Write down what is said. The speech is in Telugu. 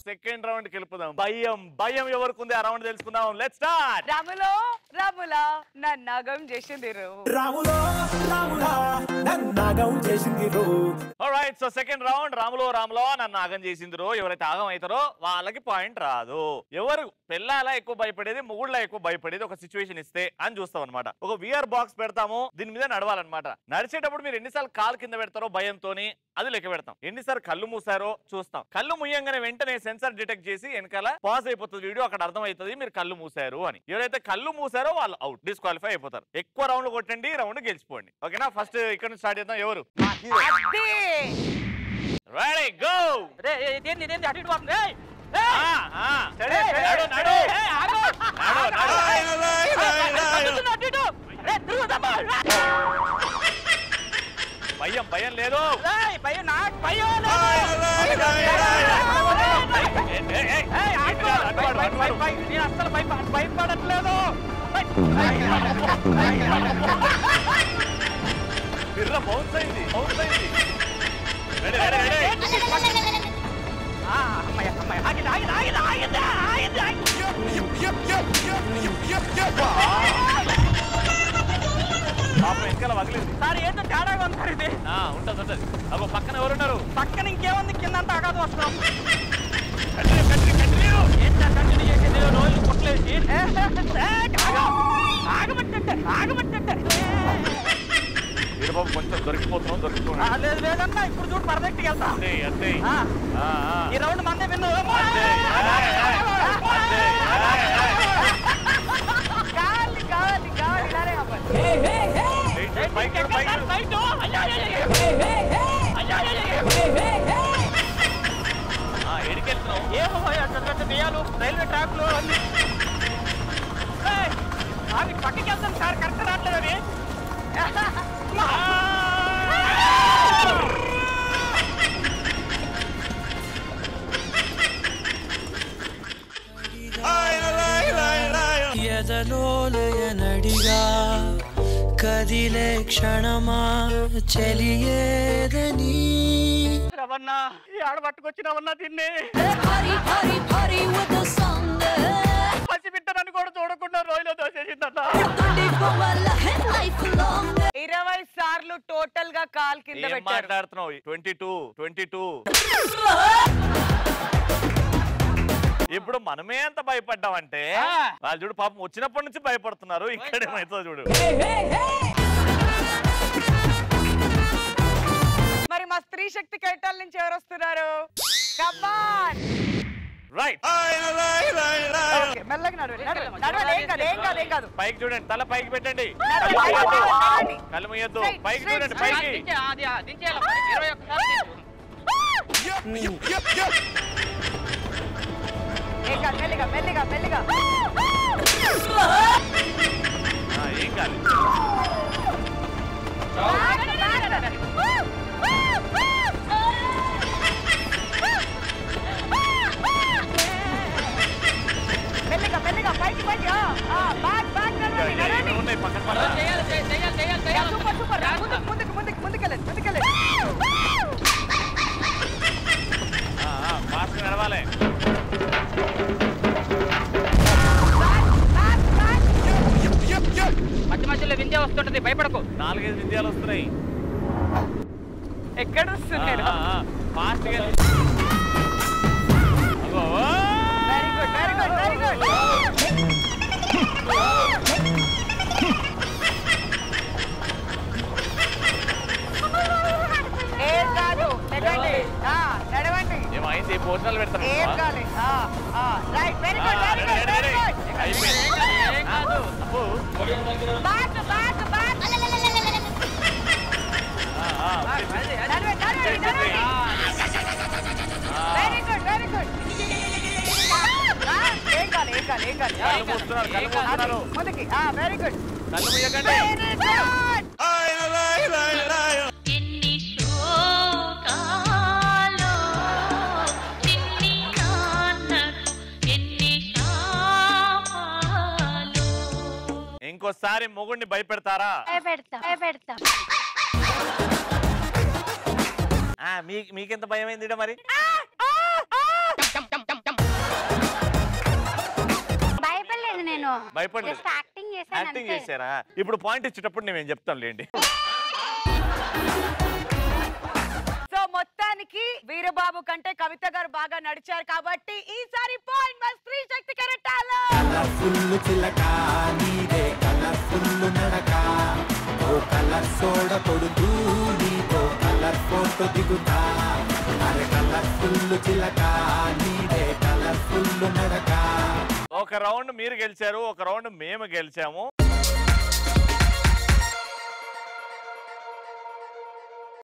సెకండ్ రౌండ్ కి వెళ్ళిపోదాం భయం భయం ఎవరికి ఉంది ఆ రౌండ్ తెలుసుకుందాం లెట్ స్టార్ట్ రాములో రాములా నన్నాగం చేసింది రో రాములో రాములా నన్నాగం చేసింది రో రైట్ సో సెకండ్ రౌండ్ రాములో రాములో నన్ను ఆగం చేసిందిరో ఎవరైతే ఆగం అవుతారో వాళ్ళకి పాయింట్ రాదు ఎవరు పెళ్ళాలా ఎక్కువ భయపడేది మొగుళ్ళ ఎక్కువ భయపడేది ఒక సిచ్యువేషన్ ఇస్తే అని చూస్తాం అనమాట ఒక విఆర్ బాక్స్ పెడతాము దీని మీద నడవాలన్నమాట నడిచేటప్పుడు మీరు ఎన్నిసార్లు కాలు కింద పెడతారో భయంతోని అది లెక్క పెడతాం ఎన్నిసార్లు కళ్ళు మూసారో చూస్తాం కళ్ళు ముయ్యంగానే వెంటనే సెన్సార్ డిటెక్ట్ చేసి వెనకాల పాజ్ అయిపోతుంది వీడియో అక్కడ అర్థమవుతుంది మీరు కళ్ళు మూసారు అని ఎవరైతే కళ్ళు మూసారో వాళ్ళు అవుట్ డిస్క్వాలిఫై అయిపోతారు ఎక్కువ రౌండ్ కొట్టండి రౌండ్ గెలిచిపోండి ఓకేనా ఫస్ట్ ఇక్కడ నుంచి స్టార్ట్ చేద్దాం ఎవరు అదే రెడీ గో రే ఇదేంది ఇదేంది అటు ఇటు పోతుంది ఏయ్, ఆ, ఆ, సరే, సరే, నడు, నడు. ఏయ్, ఆగు. నడు, నడు. కదులుతున్నా అటు ఇటు. రే, తిరుగుదమ్మా. భయం భయం లేదు రేయ్, భయం నాకు భయం లేదు. ఏ, ఏ, ఏ, ఏయ్, ఆగు. ఇటు కాదు, అటు వాడు, అటు వాడు. భయ- భయ- నేను అస్సలు భయప- భయపడట్లేదు బిర్ర బౌన్స్ అయింది బౌన్స్ అయింది రెడీ రెడీ రెడీ ఆ, అమ్మయ్య, అమ్మయ్య. ఆగింది, ఆగింది, ఆగింది, ఆగింది, ఆగింది, ఆగింది. పాపం వెనకాల వగిలింది సార్ ఏంటో తేడాగా ఉంది సార్ ఇది ఆ, ఉంటది ఉంటది అగో పక్కన ఎవరున్నారు పక్కన ఇంకేముంది కింద అంతా అగాధం వస్తున్నాం కంటిన్యూ కంటిన్యూ కంటిన్యూ ఏంటి సార్ కంటిన్యూ చేసేది రోజులు పుట్టలేసి ఆగబట్టంటే ఆగబట్టంటే వీడు బాబు కొంచెం దొరికిపోతున్నాం దొరికిపోతున్నాం ఆ, లేదు లేదన్నా ఇప్పుడు చూడు పర్ఫెక్ట్కి వెళ్తాం అంతే అంతే ఆ, ఆ, ఆ. ఈ రౌండ్ మందే విన్ను అంతే. అంతే. కావాలి కావాలి కావాలి ఇలానే అవ్వాలి వెయిట్, పైకి చూడు, పైకి చూడు. ఆ, ఎడికి వెళ్తున్నావు ఏమో పెద్ద పెద్ద బియ్యాలు రైల్వే ట్రాక్లు అన్ని ఏయ్, ఆగి పక్కకి వెళ్తాను సార్ కరెక్ట్ రావట్లేదు అవి ఎదలోలయనడిగా కదిలే క్షణమా చెలియేదని రవన్నా ఈ ఆడ పట్టుకొచ్చినవన్నా తిన్ని Party, party, party with the song. పసిబిడ్డనని కూడా చూడకుండా రోజులో దోసేసిందన్న Life long. ఇరవై సార్లు టోటల్ గా కాల్ కింద ఏం పెట్టారు మాట్లాడుతున్నావు ట్వంటీ టూ ట్వంటీ టూ ఇప్పుడు మనమే ఎంత భయపడ్డామంటే ఆ. వాళ్ళు చూడు పాపం వచ్చినప్పటి నుంచి భయపడుతున్నారు ఇక్కడ ఏమైతుందో చూడు మరి మా స్త్రీ శక్తి కేటాల నుంచి ఎవరు వస్తున్నారు కమాన్ రైట్ ఓకే మెల్లగా నడవండి నడవండి నడవండి ఏం కాదు ఏం కాదు ఏం కాదు పైకి చూడండి తల పైకి పెట్టండి నడవండి, కళ్ళు నడవండి, మూయొద్దు. నడవండి. కళ్ళు మూయొద్దు Straight, పైకి straight, చూడండి straight. పైకి దించే అది ఆ, దించేయాలమ్మా ఇరవై ఒక్కసారి దించు. ఏం కాదు మెల్లిగా మెల్లిగా మెల్లిగా ఆ, ఏం కాదు మెల్లిగా మెల్లిగా పైకి పైకి ఆ, ఆ, బ్యాక్ బ్యాక్ నడవండి నడవండి ఉన్నాయి పక్కన ఓ, పక్కన. చేయాలి చేయాలి చేయాలి చేయాలి యా, చేయాలి సూపర్ సూపర్ రా, ముందుకు ముందుకు ముందుకు ముందుకెళ్ళండి ముందుకెళ్ళండి ఆ, ఆ, fast గా నడవాలి మధ్య మధ్యలో వింధ్య వస్తుంటది భయపడకు నాలుగైదు విద్యాలు వస్తున్నాయి ఎక్కడ వస్తున్నారు ఫాస్ట్ గా అగో, ఓ! Very good very good very good ఏం కాదు నడవండి ఆ, నడవండి ఏమైంది భోజనాలు పెడతారు ఏం కాదు right very good very good very good అయిపోయింది ఏం కాదు అబ్బో. బ్యాక్ బ్యాక్ బ్యాక్ ఆ, ఆ, అది, అది. నడవండి నడవండి నడవండి వెరీ గుడ్ వెరీ గుడ్ ఏం కాదు ఏం కాదు ఏం కాదు కళ్ళు మూస్తున్నారు కళ్ళు మూస్తున్నారు ముందుకి వెరీ గుడ్ కళ్ళు మూయకండి వెరీ గుడ్ ఎన్ని శోకాలో చిన్ని నాన్నకు ఎన్ని శాపాలో ఇంకోసారి మొగుడిని భయపెడతారా పెడతా పెడతా ఆ, మీ మీకెంత భయం అయింది మరి నేను భయపడలేదు. జస్ట్ యాక్టింగ్ చేశాను యాక్టింగ్ అంతే చేశారా ఇప్పుడు పాయింట్ ఇచ్చేటప్పుడు నేను చెప్తాను లేండి సో మొత్తానికి వీరబాబు కంటే కవిత గారు బాగా నడిచారు కాబట్టి ఈసారి పాయింట్ మా స్త్రీ శక్తి కరెక్టాలో కలర్ఫుల్ చిలక నీదే కలర్ఫుల్ నడక ఓ కలర్ సోడ కొడుతూ నీతో కలర్ ఫోటో దిగుతా అరే కలర్ఫుల్ చిలక నీదే కలర్ఫుల్ నడక ఒక రౌండ్ మీరు గెలిచారు ఒక రౌండ్ మేము గెలిచాము